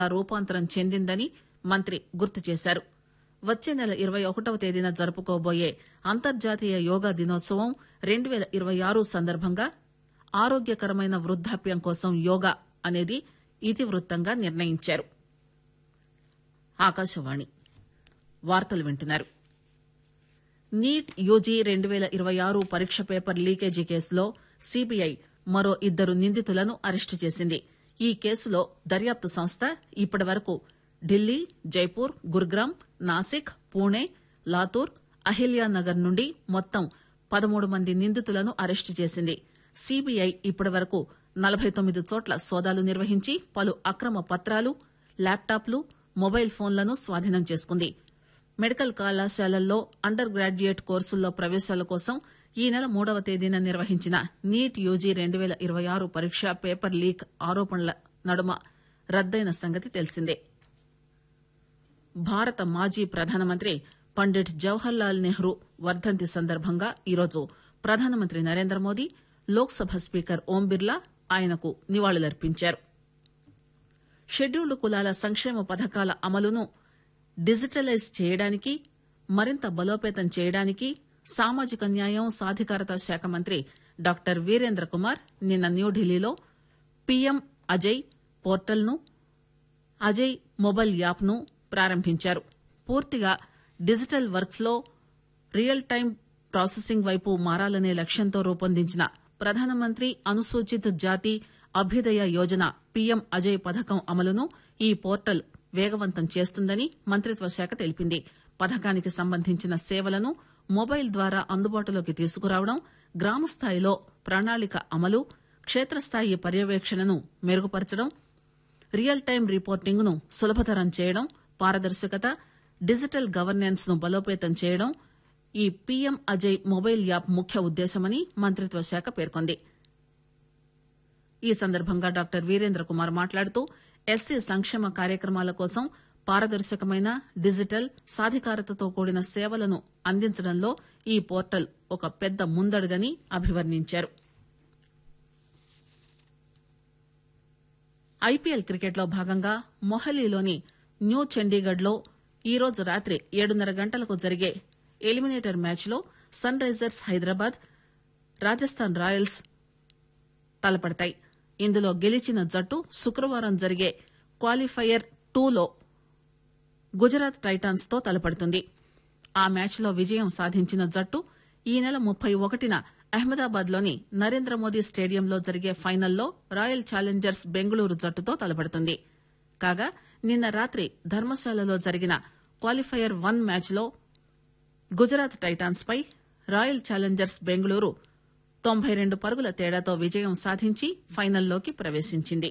రూపాంతరం చెందిందని మంత్రి గుర్తు చేశారు వచ్చే నెల ఇరవై ఒకటవ తేదీన జరుపుకోబోయే అంతర్జాతీయ యోగా దినోత్సవం రెండు పేల ఇరవై ఆరు సందర్భంగా ఆరోగ్యకరమైన వృద్దాప్యం కోసం యోగా అనేది ఇతివృత్తంగా నిర్ణయించారు ఆకాశవాణి వార్తలు వింటున్నారు నీట్ యూజీ రెండు పేల ఇరవై ఆరు పరీక్ష పేపర్ లీకేజీ కేసులో సీబీఐ మరో ఇద్దరు నిందితులను అరెస్టు చేసింది ఈ కేసులో దర్యాప్తు సంస్థ ఇప్పటి వరకు ఢిల్లీ జైపూర్ గురుగ్రామ్ నాసిక్ పూణే లాతూర్ అహిల్యానగర్ నుండి మొత్తం పదమూడు మంది నిందితులను అరెస్టు చేసింది సీబీఐ ఇప్పటి వరకు నలభై తొమ్మిది చోట్ల సోదాలు నిర్వహించి పలు అక్రమ పత్రాలు ల్యాప్టాప్లు మొబైల్ ఫోన్లను స్వాధీనం చేసుకుంది మెడికల్ కళాశాలల్లో అండర్ గ్రాడ్యుయేట్ కోర్సుల్లో ప్రవేశాల కోసం ఈ నెల మూడవ తేదీన నిర్వహించిన నీట్ యూజీ రెండు పేల ఇరవై ఆరు పరీక్ష పేపర్ లీక్ ఆరోపణల నడుమ రద్దయిన సంగతి తెలిసిందే భారత మాజీ ప్రధానమంత్రి పండిట్ జవహర్లాల్ నెహ్రూ వర్దంతి సందర్భంగా ఈరోజు ప్రధానమంత్రి నరేంద్ర మోదీ లోక్ సభ స్పీకర్ ఓం బిర్లా ఆయనకు నివాళులర్పించారు షెడ్యూల్డ్ కులాల సంక్షేమ పథకాల అమలును డిజిటలైజ్ చేయడానికి మరింత బలోపేతం చేయడానికి సామాజిక న్యాయం సాధికారత శాఖ మంత్రి డాక్టర్ వీరేంద్ర కుమార్ నిన్న న్యూఢిల్లీలో పీఎం అజయ్ పోర్టల్ను అజయ్ మొబైల్ యాప్ను ప్రారంభించారు పూర్తిగా digital workflow real time processing వైపు మారాలనే లక్ష్యంతో రూపొందించిన ప్రధానమంత్రి అనుసూచిత జాతి అభ్యుదయ యోజన పీఎం అజయ్ పథకం అమలును ఈ పోర్టల్ వేగవంతం చేస్తుందని మంత్రిత్వ శాఖ తెలిపింది పథకానికి సంబంధించిన సేవలను మొబైల్ ద్వారా అందుబాటులోకి తీసుకురావడం గ్రామ స్థాయిలో ప్రణాళిక అమలు క్షేత్రస్థాయి పర్యవేక్షణను మెరుగుపరచడం రియల్ టైం రిపోర్టింగ్ ను సులభతరం చేయడం పారదర్శకత డిజిటల్ గవర్నెన్స్ ను బలోపేతం చేయడం ఈ పీఎం అజయ్ మొబైల్ యాప్ ముఖ్య ఉద్దేశమని మంత్రిత్వ శాఖ పేర్కొంది ఈ సందర్భంగా డాక్టర్ వీరేంద్ర కుమార్ మాట్లాడుతూ ఎస్సీ సంక్షేమ కార్యక్రమాల కోసం పారదర్శకమైన డిజిటల్ సాధికారతతో కూడిన సేవలను అందించడంలో ఈ పోర్టల్ ఒక పెద్ద ముందడుగని అభివర్ణించారు ఐపీఎల్ క్రికెట్లో భాగంగా మొహాలీలోని న్యూ చండీగఢ్ లో ఈరోజు రాత్రి ఏడున్నర గంటలకు జరిగే ఎలిమినేటర్ మ్యాచ్లో Sunrisers Hyderabad Rajasthan Royals తలపడతాయి ఇందులో గెలిచిన జట్టు శుక్రవారం జరిగే క్వాలిఫైయర్ టూలో గుజరాత్ టైటాన్స్ తో తలపడుతుంది ఆ మ్యాచ్లో విజయం సాధించిన జట్టు ఈ నెల ముప్పై ఒకటిన అహ్మదాబాద్ లోని నరేంద్ర మోదీ స్టేడియంలో జరిగే ఫైనల్లో రాయల్ ఛాలెంజర్స్ బెంగళూరు జట్టుతో తలపడుతుంది కాగా నిన్న రాత్రి ధర్మశాలలో జరిగిన క్వాలిఫైయర్ వన్ మ్యాచ్లో గుజరాత్ టైటాన్స్ పై రాయల్ ఛాలెంజర్స్ బెంగళూరు తొంభై రెండు పరుగుల తేడాతో విజయం సాధించి ఫైనల్లోకి ప్రవేశించింది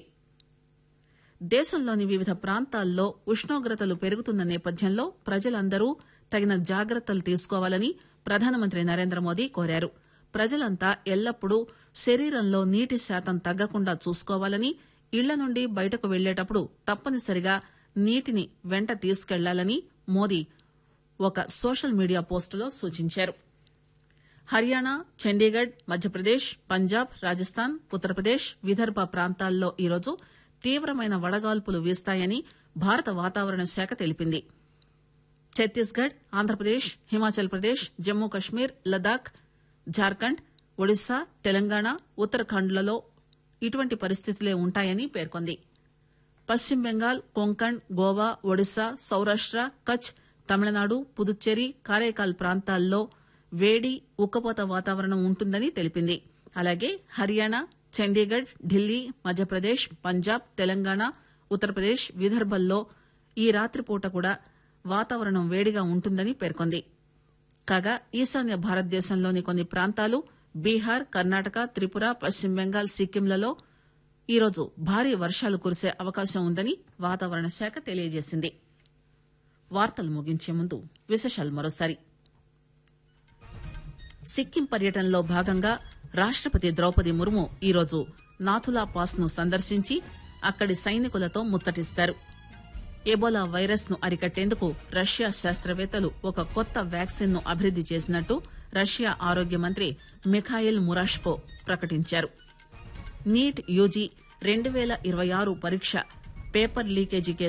దేశంలోని వివిధ ప్రాంతాల్లో ఉష్ణోగ్రతలు పెరుగుతున్న నేపథ్యంలో ప్రజలందరూ తగిన జాగ్రత్తలు తీసుకోవాలని ప్రధానమంత్రి నరేంద్ర మోదీ కోరారు ప్రజలంతా ఎల్లప్పుడూ శరీరంలో నీటి శాతం తగ్గకుండా చూసుకోవాలని ఇళ్ల నుండి బయటకు వెళ్లేటప్పుడు తప్పనిసరిగా నీటిని వెంట తీసుకెళ్లాలని మోదీ ఒక సోషల్ మీడియా పోస్టులో సూచించారు హర్యానా చండీగఢ్ మధ్యప్రదేశ్ పంజాబ్ రాజస్థాన్ ఉత్తరప్రదేశ్ విదర్భ ప్రాంతాల్లో ఈరోజు తీవ్రమైన వడగాల్పులు వీస్తాయని భారత వాతావరణ శాఖ తెలిపింది ఛత్తీస్గఢ్ ఆంధ్రప్రదేశ్ హిమాచల్ ప్రదేశ్ జమ్మూ కశ్మీర్ లదాఖ్ జార్ఖండ్ ఒడిశా తెలంగాణ ఉత్తరాఖండ్లలో ఇటువంటి పరిస్థితులే ఉంటాయని పేర్కొంది పశ్చిమ బెంగాల్ కొంకణ్ గోవా ఒడిశా సౌరాష్ట కచ్ తమిళనాడు పుదుచ్చేరి కారైకాల్ ప్రాంతాల్లో వేడి ఉక్కపోత వాతావరణం ఉంటుందని తెలిపింది అలాగే హర్యానా చండీగఢ్ ఢిల్లీ మధ్యప్రదేశ్ పంజాబ్ తెలంగాణ ఉత్తరప్రదేశ్ విదర్భల్లో ఈ రాత్రిపూట కూడా వాతావరణం వేడిగా ఉంటుందని పేర్కొంది కాగా ఈశాన్య భారతదేశంలోని కొన్ని ప్రాంతాలు బీహార్ కర్ణాటక త్రిపుర పశ్చిమ బెంగాల్ సిక్కింలలో ఈరోజు భారీ వర్షాలు కురిసే అవకాశం ఉందని వాతావరణ శాఖ తెలియజేసింది వార్తలు ముగించే ముందు విశేషాలు మరోసారి సిక్కిం పర్యటనలో భాగంగా రాష్టపతి ద్రౌపది ముర్ము ఈరోజు నాథులా పాస్ ను సందర్శించి అక్కడి సైనికులతో ముచ్చటిస్తారు ఎబోలా వైరస్ ను అరికట్టేందుకు రష్యా శాస్త్రవేత్తలు ఒక కొత్త వ్యాక్సిన్ ను అభివృద్ది చేసినట్టు రష్యా ఆరోగ్య మంత్రి మిఖాయిల్ మురాష్కో ప్రకటించారు నీట్ యూజీ రెండు పేల ఇరవై ఆరు పరీక్ష పేపర్ లీకేజీ